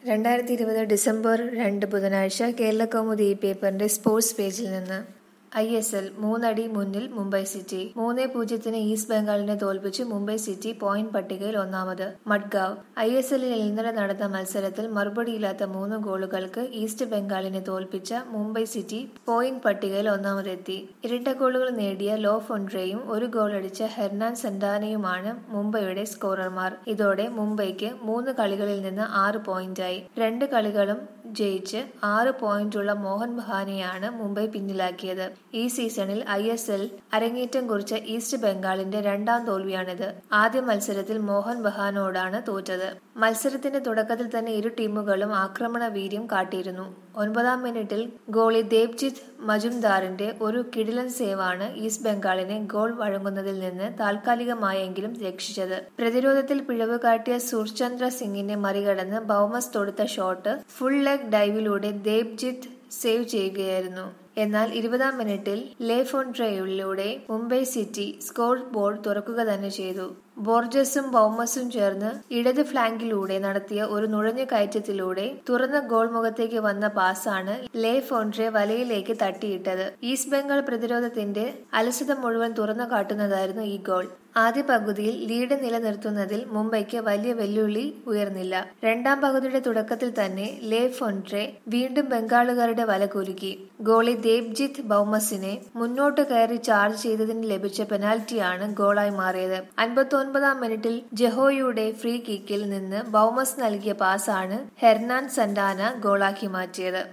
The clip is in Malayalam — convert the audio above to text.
രണ്ടായിരത്തി ഇരുപത് ഡിസംബർ രണ്ട് ബുധനാഴ്ച കേരളകൗമുദി ഈ പേപ്പറിന്റെ സ്പോർട്സ് പേജിൽ നിന്ന് ഐ എസ് എൽ മൂന്നടി മുന്നിൽ മുംബൈ സിറ്റി മൂന്ന് പൂജ്യത്തിന് ഈസ്റ്റ് ബംഗാളിനെ തോൽപ്പിച്ച് മുംബൈ സിറ്റി പോയിന്റ് പട്ടികയിൽ ഒന്നാമത് മഡ്ഗാവ് ഐ എസ് എല്ലിൽ ഇന്നലെ നടന്ന മത്സരത്തിൽ മറുപടിയില്ലാത്ത മൂന്ന് ഗോളുകൾക്ക് ഈസ്റ്റ് ബംഗാളിനെ തോൽപ്പിച്ച മുംബൈ സിറ്റി പോയിന്റ് പട്ടികയിൽ ഒന്നാമതെത്തി ഇരട്ട ഗോളുകൾ നേടിയ ലോ ഫൊൺട്രയും ഒരു ഗോൾ അടിച്ച ഹെർനാൻ സെന്റാനയുമാണ് മുംബൈയുടെ സ്കോറർമാർ ഇതോടെ മുംബൈക്ക് മൂന്ന് കളികളിൽ നിന്ന് ആറ് പോയിന്റായി രണ്ട് കളികളും ജയിച്ച് ആറ് പോയിന്റുള്ള മോഹൻ ബഹാനെയാണ് മുംബൈ പിന്നിലാക്കിയത് ഈ സീസണിൽ ഐ എസ് എൽ അരങ്ങേറ്റം കുറിച്ച ഈസ്റ്റ് ബംഗാളിന്റെ രണ്ടാം തോൽവിയാണിത് ആദ്യ മത്സരത്തിൽ മോഹൻ ബഹാനോടാണ് തോറ്റത് മത്സരത്തിന്റെ തുടക്കത്തിൽ തന്നെ ഇരു ടീമുകളും ആക്രമണ വീര്യം കാട്ടിയിരുന്നു ഒൻപതാം മിനിറ്റിൽ ഗോളി ദേബ്ജിത്ത് മജുംദാറിന്റെ ഒരു കിടിലൻ സേവാണ് ഈസ്റ്റ് ബംഗാളിനെ ഗോൾ വഴങ്ങുന്നതിൽ നിന്ന് താൽക്കാലികമായെങ്കിലും രക്ഷിച്ചത് പ്രതിരോധത്തിൽ പിഴവ് കാട്ടിയ സുർചന്ദ്ര സിംഗിനെ മറികടന്ന് ബൌമസ് തൊടുത്ത ഷോട്ട് ഫുൾ ലെഗ് ഡൈവിലൂടെ ദേബ്ജിത്ത് സേവ് ചെയ്യുകയായിരുന്നു എന്നാൽ ഇരുപതാം മിനിറ്റിൽ ലേ ഫോൺട്രയിലൂടെ മുംബൈ സിറ്റി സ്കോർ ബോർഡ് തുറക്കുക തന്നെ ചെയ്തു ബോർജസും ബൗമസും ചേർന്ന് ഇടത് ഫ്ലാങ്കിലൂടെ നടത്തിയ ഒരു നുഴഞ്ഞു കയറ്റത്തിലൂടെ തുറന്ന ഗോൾ മുഖത്തേക്ക് വന്ന പാസാണ് ലേ ഫോൺട്രെ വലയിലേക്ക് തട്ടിയിട്ടത് ഈസ്റ്റ് ബംഗാൾ പ്രതിരോധത്തിന്റെ അലസത മുഴുവൻ തുറന്നു കാട്ടുന്നതായിരുന്നു ഈ ഗോൾ ആദ്യ പകുതിയിൽ ലീഡ് നിലനിർത്തുന്നതിൽ മുംബൈക്ക് വലിയ വെല്ലുവിളി ഉയർന്നില്ല രണ്ടാം പകുതിയുടെ തുടക്കത്തിൽ തന്നെ ലേ ഫോൺട്രെ വീണ്ടും ബംഗാളുകാരുടെ വല കുലുക്കി ഗോളി ദേബ്ജിത്ത് ബൌമസിനെ മുന്നോട്ട് കയറി ചാർജ് ചെയ്തതിന് ലഭിച്ച പെനാൽറ്റിയാണ് ഗോളായി മാറിയത് അൻപത്തി ഒൻപതാം മിനിറ്റിൽ ജഹോയുടെ ഫ്രീ കിക്കിൽ നിന്ന് ബൌമസ് നൽകിയ പാസാണ് ഹെർനാൻ സന്റാന ഗോളാക്കി മാറ്റിയത്